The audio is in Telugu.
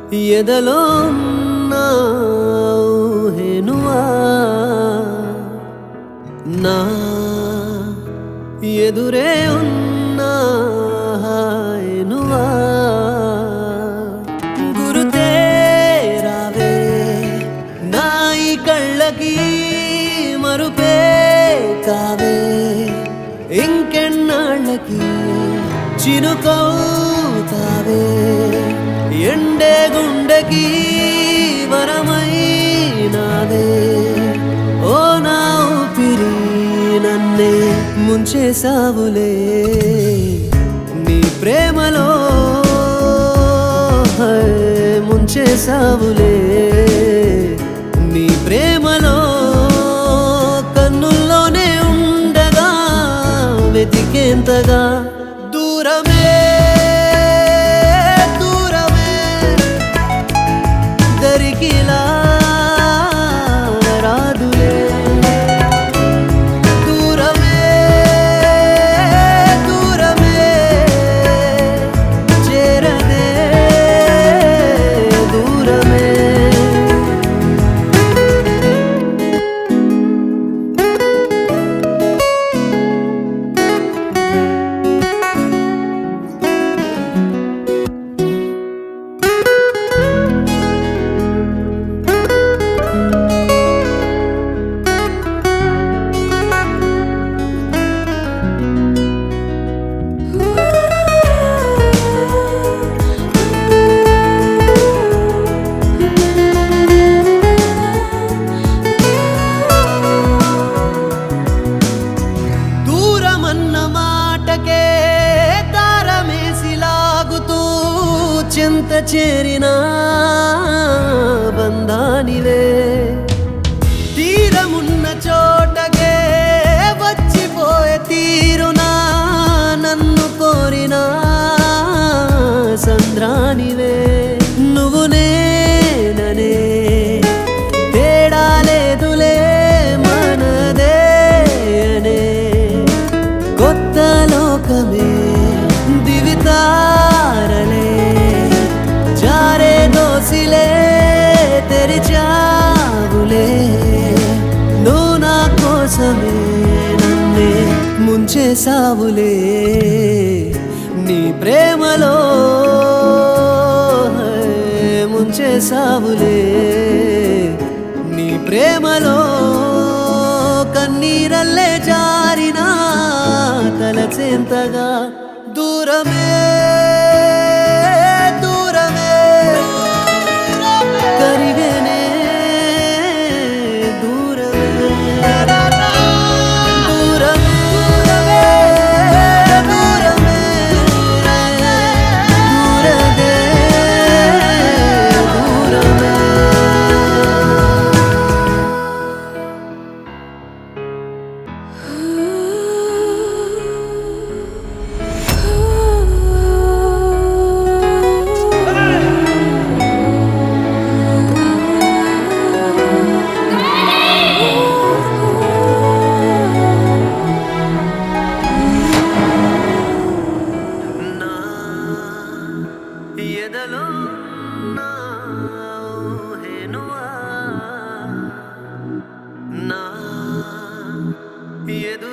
ఎదలో నా ఊహెనువా నా ఎదురే ఉన్నా హాయనువా గురుతే రావే నా ఈ కళ్ళకి మరుపే కావే ఇంకెన్నాళ్ళకి చినుకవుతావే ఎండే గుండెకి వరమైనాదే ఓ నా ఊపిరి నన్నే ముంచేసావులే నీ ప్రేమలో హై, ముంచేసావులే నీ ప్రేమలో కన్నుల్లోనే ఉండగా వెతికేంతగా దూరమే దూరమే దరికిలా రాదులే దూరమే దూరమే చేరదే దూరమే దూరమన్న మాటకే దారమేసి లాగుతూ చింత చేరిన బంధానివే తీరమున్న చోటకే వచ్చిపోయే తీరునా నన్ను కోరిన సంద్రానివే నువ్వు నేననే తేడా లేదులే మనదే అనే కొత్త లోకమే దివితారలే జారే దోసిలే తెరిచావులే నువ్వు నా కోసమే నన్నే ముంచేసావులే నీ ప్రేమలో హై, ముంచేసావులే నీ ప్రేమలో కన్నీరల్లే జారినా తలచెంతగా దూరమే దూరమే కరిగేనే దూరమే దూరమే దూరమే దూరదే దూరమే నా ఎదలో నా ఊహెనువా నా ఎదురే